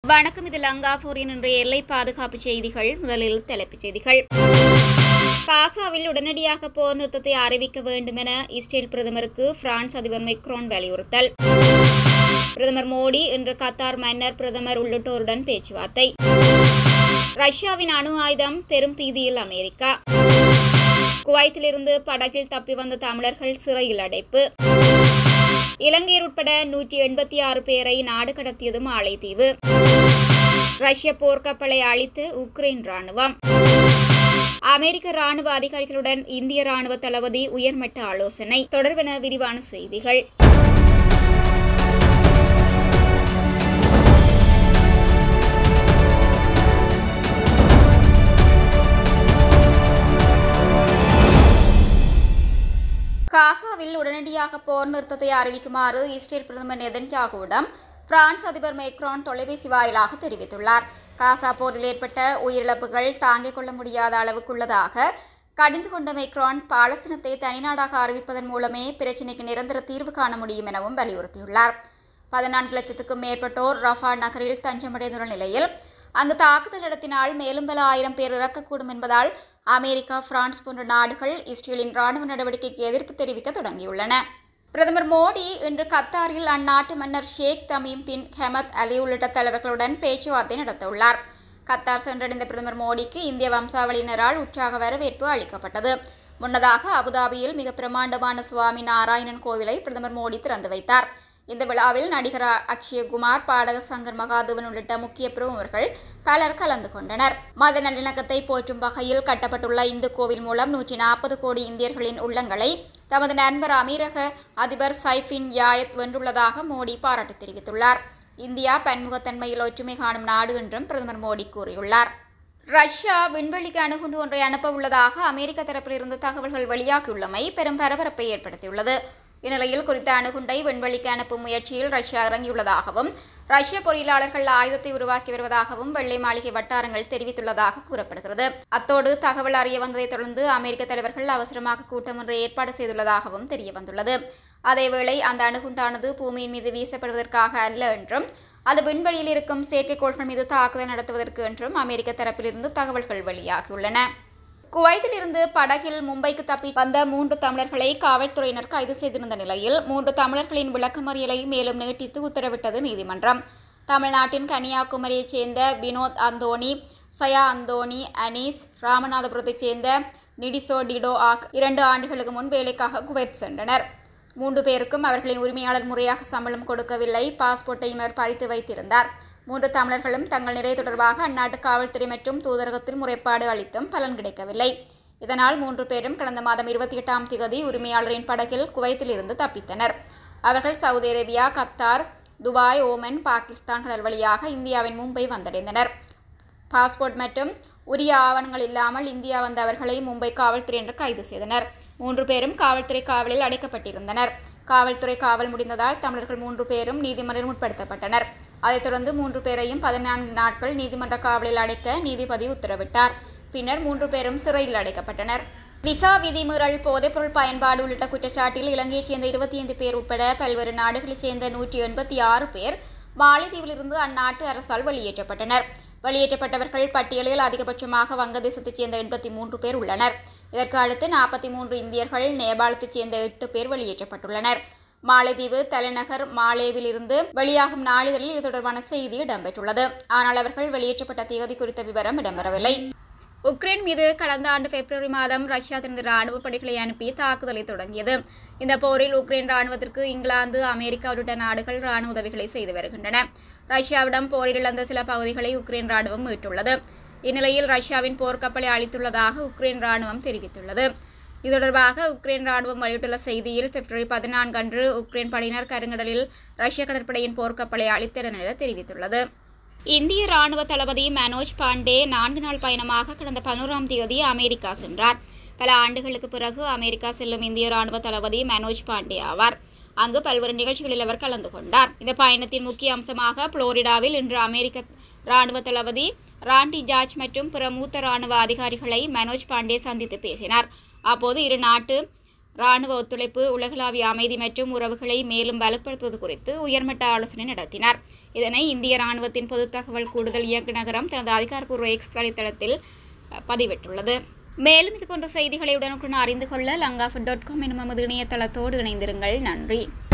வணக்கம் இது லங்காபூரின் இன்றைய எல்லை பாதுகாப்பு செய்திகள் முதலில் தலைப்புச் செய்திகள் காசாவில் உடனடியாக போர் நிறுத்தத்தை அறிவிக்க வேண்டும் என இஸ்ரேல் பிரதமருக்கு பிரான்ஸ் அதிபர் மெக்ரோன் வலியுறுத்தல் பிரதமர் மோடி இன்று கத்தார் மன்னர் பிரதமர் உள்ளிட்டோருடன் பேச்சுவார்த்தை ரஷ்யாவின் அணு ஆயுதம் பெரும் பீதியில் அமெரிக்கா குவைத்திலிருந்து படகில் தப்பி வந்த தமிழர்கள் சிறையில் அடைப்பு இலங்கையர் உட்பட நூற்றி எண்பத்தி ஆறு பேரை நாடு கடத்தியது மாலைத்தீவு ரஷ்ய போர்க்கப்பலை அழித்து உக்ரைன் ராணுவம் அமெரிக்க ராணுவ அதிகாரிகளுடன் இந்திய ராணுவ தளபதி உயர்மட்ட ஆலோசனை தொடர்பென விரிவான செய்திகள் காசாவில் உடனடியாக போர் நிறுத்தத்தை அறிவிக்குமாறு இஸ்ரேல் பிரதமர் நெதன்யாகுவிடம் பிரான்ஸ் அதிபர் மேக்ரான் தொலைபேசி வாயிலாக தெரிவித்துள்ளார் காசா போரில் ஏற்பட்ட உயிரிழப்புகள் தாங்கிக் கொள்ள முடியாத அளவுக்குள்ளதாக கடிந்து கொண்ட மேக்ரான் பாலஸ்தீனத்தை தனிநாடாக அறிவிப்பதன் மூலமே பிரச்சினைக்கு நிரந்தர தீர்வு காண முடியும் எனவும் வலியுறுத்தியுள்ளார் பதினான்கு லட்சத்துக்கும் மேற்பட்டோர் ரஃபா நகரில் தஞ்சமடைந்துள்ள நிலையில் அங்கு தாக்குதல் நடத்தினால் மேலும் பல ஆயிரம் பேர் இறக்கக்கூடும் என்பதால் அமெரிக்கா பிரான்ஸ் போன்ற நாடுகள் இஸ்ரேலின் ராணுவ நடவடிக்கைக்கு எதிர்ப்பு தெரிவிக்க தொடங்கியுள்ளன பிரதமர் மோடி இன்று கத்தாரில் அந்நாட்டு மன்னர் ஷேக் தமீம் பின் ஹெமத் அலி உள்ளிட்ட தலைவர்களுடன் பேச்சுவார்த்தை நடத்தவுள்ளார் கத்தார் சென்றடைந்த பிரதமர் மோடிக்கு இந்திய வம்சாவளியினரால் உற்சாக வரவேற்பு அளிக்கப்பட்டது முன்னதாக அபுதாபியில் மிக பிரமாண்டமான சுவாமி நாராயணன் கோவிலை பிரதமர் மோடி திறந்து வைத்தார் இந்த விழாவில் நடிகர் அக்ஷயகுமார் பாடகர் சங்கர் மகாதேவன் உள்ளிட்ட முக்கிய பிரமுகர்கள் பலர் கலந்து கொண்டனர் மத நல்லிணக்கத்தை போற்றும் வகையில் கட்டப்பட்டுள்ள இந்து கோவில் மூலம் நூற்றி நாற்பது கோடி இந்தியர்களின் உள்ளங்களை தமது நண்பர் அமீரக அதிபர் சைஃபின் யாயத் வென்றுள்ளதாக மோடி பாராட்டு தெரிவித்துள்ளார் இந்தியா பன்முகத்தன்மையில் ஒற்றுமை காணும் நாடு என்றும் பிரதமர் மோடி கூறியுள்ளார் ரஷ்யா விண்வெளிக்கு அணுகுண்டு ஒன்றை அனுப்ப உள்ளதாக அமெரிக்க தரப்பிலிருந்து தகவல்கள் வெளியாகியுள்ளமை பெரும் பரபரப்பை ஏற்படுத்தியுள்ளது இந்நிலையில் குறித்த அணுகுண்டை விண்வெளிக்கு அனுப்பும் முயற்சியில் ரஷ்யா இறங்கியுள்ளதாகவும் ரஷ்ய பொறியியலாளர்கள் ஆயுதத்தை உருவாக்கி வருவதாகவும் வெள்ளை மாளிகை வட்டாரங்கள் தெரிவித்துள்ளதாக கூறப்படுகிறது அத்தோடு தகவல் அறிய வந்ததைத் தொடர்ந்து அமெரிக்க தலைவர்கள் அவசரமாக கூட்டம் ஒன்றை ஏற்பாடு செய்துள்ளதாகவும் தெரியவந்துள்ளது அதேவேளை அந்த அணுகுண்டானது பூமியின் மீது வீசப்படுவதற்காக அல்ல என்றும் அது விண்வெளியில் இருக்கும் செயற்கைக்கோள்கள் மீது தாக்குதல் நடத்துவதற்கு என்றும் அமெரிக்க தரப்பிலிருந்து தகவல்கள் வெளியாகியுள்ளன குவைத்திலிருந்து படகில் மும்பைக்கு தப்பி வந்த மூன்று தமிழர்களை காவல்துறையினர் கைது செய்திருந்த நிலையில் மூன்று தமிழர்களின் விளக்கமறியலை மேலும் நீட்டித்து உத்தரவிட்டது நீதிமன்றம் தமிழ்நாட்டின் கன்னியாகுமரியைச் சேர்ந்த வினோத் அந்தோணி சயா அந்தோணி அனீஸ் ராமநாதபுரத்தைச் சேர்ந்த நிடிசோ டிடோ ஆக் இரண்டு ஆண்டுகளுக்கு முன் வேலைக்காக குவைத் சென்றனர் மூன்று பேருக்கும் அவர்களின் உரிமையாளர் முறையாக சம்பளம் கொடுக்கவில்லை பாஸ்போர்ட்டையும் அவர் பறித்து வைத்திருந்தார் மூன்று தமிழர்களும் தங்கள் நிலை தொடர்பாக அந்நாட்டு காவல்துறை மற்றும் தூதரகத்தில் முறைப்பாடு அளித்தும் பலன் கிடைக்கவில்லை இதனால் மூன்று பேரும் கடந்த மாதம் இருபத்தி எட்டாம் திகதி உரிமையாளரின் படகில் குவைத்தில் இருந்து தப்பித்தனர் அவர்கள் Saudi Arabia Qatar Dubai Oman Pakistan கடல் வழியாக இந்தியாவின் மும்பை வந்தடைந்தனர் பாஸ்போர்ட் மற்றும் உரிய ஆவணங்கள் இல்லாமல் இந்தியா வந்த அவர்களை மும்பை காவல்துறையினர் கைது செய்தனர் மூன்று பேரும் காவல்துறை காவலில் அடைக்கப்பட்டிருந்தனர் காவல்துறை காவல் முடிந்ததால் தமிழர்கள் மூன்று பேரும் நீதிமன்றம் உட்படுத்தப்பட்டனர் அதைத் தொடர்ந்து மூன்று பேரையும் பதினான்கு நாட்கள் நீதிமன்ற காவலில் அடைக்க நீதிபதி உத்தரவிட்டார் பின்னர் மூன்று பேரும் சிறையில் அடைக்கப்பட்டனர் விசா விதிமீறல் போதைப்பொருள் பயன்பாடு உள்ளிட்ட குற்றச்சாட்டில் இலங்கையைச் சேர்ந்த இருபத்தி ஐந்து பேர் உட்பட பல்வேறு நாடுகளைச் சேர்ந்த நூற்றி எண்பத்தி ஆறு பேர் மாலைதீவிலிருந்து அந்நாட்டு அரசால் வெளியேற்றப்பட்டனர் வெளியேற்றப்பட்டவர்கள் பட்டியலில் அதிகபட்சமாக வங்கதேசத்தைச் சேர்ந்த எண்பத்தி மூன்று பேர் உள்ளனர் இதற்கு அடுத்து நாற்பத்தி மூன்று இந்தியர்கள் நேபாளத்தைச் சேர்ந்த எட்டு பேர் வெளியேற்றப்பட்டுள்ளனர் மாலைதீவு தலைநகர் மாலேவிலிருந்து வெளியாகும் நாளிதழில் இது தொடர்பான செய்தி இடம்பெற்றுள்ளது ஆனால் அவர்கள் வெளியேற்றப்பட்ட தேதி குறித்த விவரம் இடம்பெறவில்லை உக்ரைன் மீது கடந்த ஆண்டு பிப்ரவரி மாதம் ரஷ்யா தனது ராணுவ படைகளை அனுப்பி தாக்குதலை தொடங்கியது இந்த போரில் உக்ரைன் ராணுவத்திற்கு இங்கிலாந்து அமெரிக்கா உள்ளிட்ட நாடுகள் ராணுவ உதவிகளை செய்து வருகின்றன ரஷ்யாவிடம் போரில் இழந்த சில பகுதிகளை உக்ரைன் ராணுவம் மீட்டுள்ளது இந்நிலையில் ரஷ்யாவின் போர்க்கப்பலை அளித்துள்ளதாக உக்ரைன் ராணுவம் தெரிவித்துள்ளது இது தொடர்பாக உக்ரைன் ராணுவம் வெளியிட்டுள்ள செய்தியில் பிப்ரவரி பதினான்கு அன்று உக்ரைன் படையினர் கருங்கடலில் ரஷ்ய கடற்படையின் போர்க்கப்பலை அளித்தனர் என தெரிவித்துள்ளது இந்திய ராணுவ தளபதி மனோஜ் பாண்டே நான்கு நாள் பயணமாக கடந்த பதினோராம் தேதி அமெரிக்கா சென்றார் பல ஆண்டுகளுக்கு பிறகு அமெரிக்கா செல்லும் இந்திய ராணுவ தளபதி மனோஜ் பாண்டே ஆவார் அங்கு பல்வேறு நிகழ்ச்சிகளில் அவர் கலந்து கொண்டார் இந்த பயணத்தின் முக்கிய அம்சமாக புளோரிடாவில் இன்று அமெரிக்க ராணுவ தளபதி ராண்டி ஜார்ஜ் மற்றும் பிற மூத்த ராணுவ அதிகாரிகளை மனோஜ் பாண்டே சந்தித்து பேசினார் அப்போது இரு நாட்டு ராணுவ ஒத்துழைப்பு உலகளாவிய அமைதி மற்றும் உறவுகளை மேலும் வலுப்படுத்துவது குறித்து உயர்மட்ட ஆலோசனை நடத்தினார் இதனை இந்திய ராணுவத்தின் பொது தகவல் கூடுதல் இயக்குநரகம் தனது அதிகாரப்பூர்வ எக்ஸ் வலைத்தளத்தில் அஹ், பதிவிட்டுள்ளது மேலும் இதுபோன்ற செய்திகளை உடனுக்குடன் அறிந்து கொள்ள லங்காஃபுட் டாட் காம் எனும் நமது இணையதளத்தோடு இணைந்திருங்கள் நன்றி